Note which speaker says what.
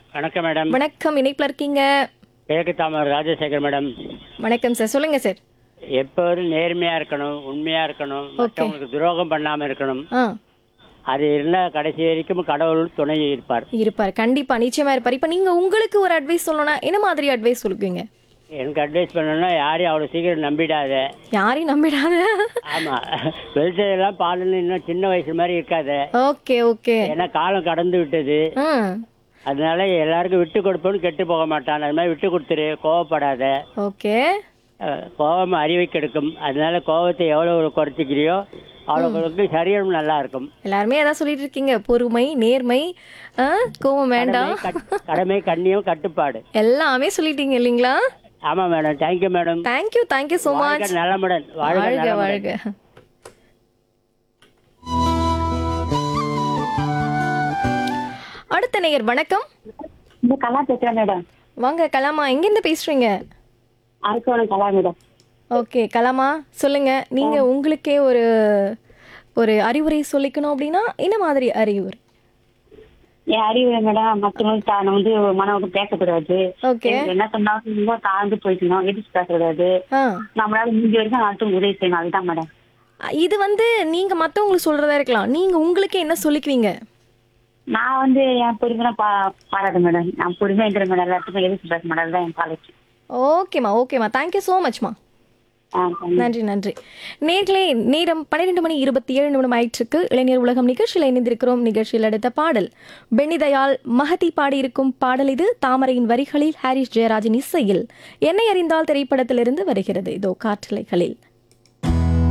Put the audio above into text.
Speaker 1: வணக்கம் மேடம்
Speaker 2: வணக்கம் இணைப்புல இருக்கீங்க
Speaker 1: கிழக்கு தாமர் ராஜசேகர் மேடம்
Speaker 2: வணக்கம் சார் சொல்லுங்க சார்
Speaker 1: எப்போதும் நேர்மையா இருக்கணும் உண்மையா இருக்கணும் மற்றவங்களுக்கு துரோகம் பண்ணாம இருக்கணும்
Speaker 2: ஆ
Speaker 1: அது இருந்தால் கடைசி வரைக்கும் கடவுள் துணை இருப்பார்
Speaker 2: இருப்பார் கண்டிப்பா நிச்சயமா இருப்பார் இப்ப நீங்க உங்களுக்கு ஒரு அட்வைஸ் சொல்லணும்னா என்ன மாதிரி அட்வைஸ் சொல்லுவீங்க
Speaker 1: எனக்கு அட்வைஸ் பண்ணணும்னா யாரையும் அவ்வளோ சீக்கிரம் நம்பிடாத
Speaker 2: யாரையும் நம்பிடாத
Speaker 1: ஆமா வெளிச்சதெல்லாம் பாலுன்னு இன்னும் சின்ன வயசு மாதிரி இருக்காத
Speaker 2: ஓகே ஓகே
Speaker 1: ஏன்னா காலம் கடந்து விட்டது
Speaker 2: ஆ
Speaker 1: அதனால எல்லாருக்கும் விட்டு கொடுப்போன்னு கெட்டு போக மாட்டான் அது மாதிரி விட்டு கொடுத்துரு கோவப்படாத
Speaker 2: ஓகே
Speaker 1: அஹ், கோபம் அறிவை கெடுக்கும் அதனால கோபத்தை எவ்வளோ குறைச்சிக்கிறியோ அவ்வளோக்கு சரீரம் நல்லா இருக்கும்
Speaker 2: எல்லாருமே அதான் சொல்லிட்டு இருக்கீங்க பொறுமை நேர்மை ஆ, கோவம் வேண்டாம்
Speaker 1: கட்- கடமை கண்ணியம் கட்டுப்பாடு
Speaker 2: எல்லாமே சொல்லிட்டீங்க இல்லைங்களா
Speaker 1: ஆமா madam thank you madam
Speaker 2: thank you thank you so much
Speaker 1: வாழ்க நலமுடன் வாழ்க
Speaker 2: வாழ்க
Speaker 1: நலமுடன்
Speaker 2: வாழ்க அடுத்த நேயர் வணக்கம்
Speaker 3: இந்த கலா பேசுறேன் மேடம்
Speaker 2: வாங்க கலாமா எங்கேருந்து பேசுறீங்க
Speaker 3: அரக்கோணம் கலா மேடம்
Speaker 2: ஓகே கலாமா சொல்லுங்க நீங்க உங்களுக்கே ஒரு ஒரு அறிவுரை சொல்லிக்கணும் அப்படின்னா என்ன மாதிரி அறிவுரை
Speaker 3: என் அறிவுரை மேடம் மற்றவங்களுக்கு தான் வந்து மனவுக்கு பேசக்கூடாது
Speaker 2: ஓகே
Speaker 3: எனக்கு என்ன சொன்னாலும் ரொம்ப தாழ்ந்து போய்க்கணும் எதிர்த்து பேசக்கூடாது
Speaker 2: ஆ
Speaker 3: நம்மளால முடிஞ்ச வரைக்கும் அடுத்து உதவி செய்யணும் அதுதான் மேடம்
Speaker 2: இது வந்து நீங்க மத்தவங்களுக்கு சொல்றதா இருக்கலாம் நீங்க உங்களுக்கு என்ன சொல்லிக்குவீங்க
Speaker 3: நான் வந்து என் பொறுமையை பா பாராட்டு மேடம் நான் பொறுமையா இருக்கிற மேடம் எல்லாத்துக்கும் எதிர்த்து பேச மேடம் அதுதான் என் காலேஜ்
Speaker 2: ஓகேம்மா ஓகேம்மா தேங்க்யூ ஸோ மச்மா
Speaker 3: ஆ
Speaker 2: நன்றி நன்றி நேர்களே நேரம் பன்னிரெண்டு மணி இருபத்தி ஏழு நிமிடம் ஆயிற்றுக்கு இளைஞர் உலகம் நிகழ்ச்சியில் இணைந்திருக்கிறோம் நிகழ்ச்சியில் அடுத்த பாடல் பென்னிதயால் மகதி பாடியிருக்கும் பாடல் இது தாமரையின் வரிகளில் ஹாரிஸ் ஜெயராஜின் இசையில் என்னை அறிந்தால் திரைப்படத்திலிருந்து வருகிறது இதோ காற்றலைகளில்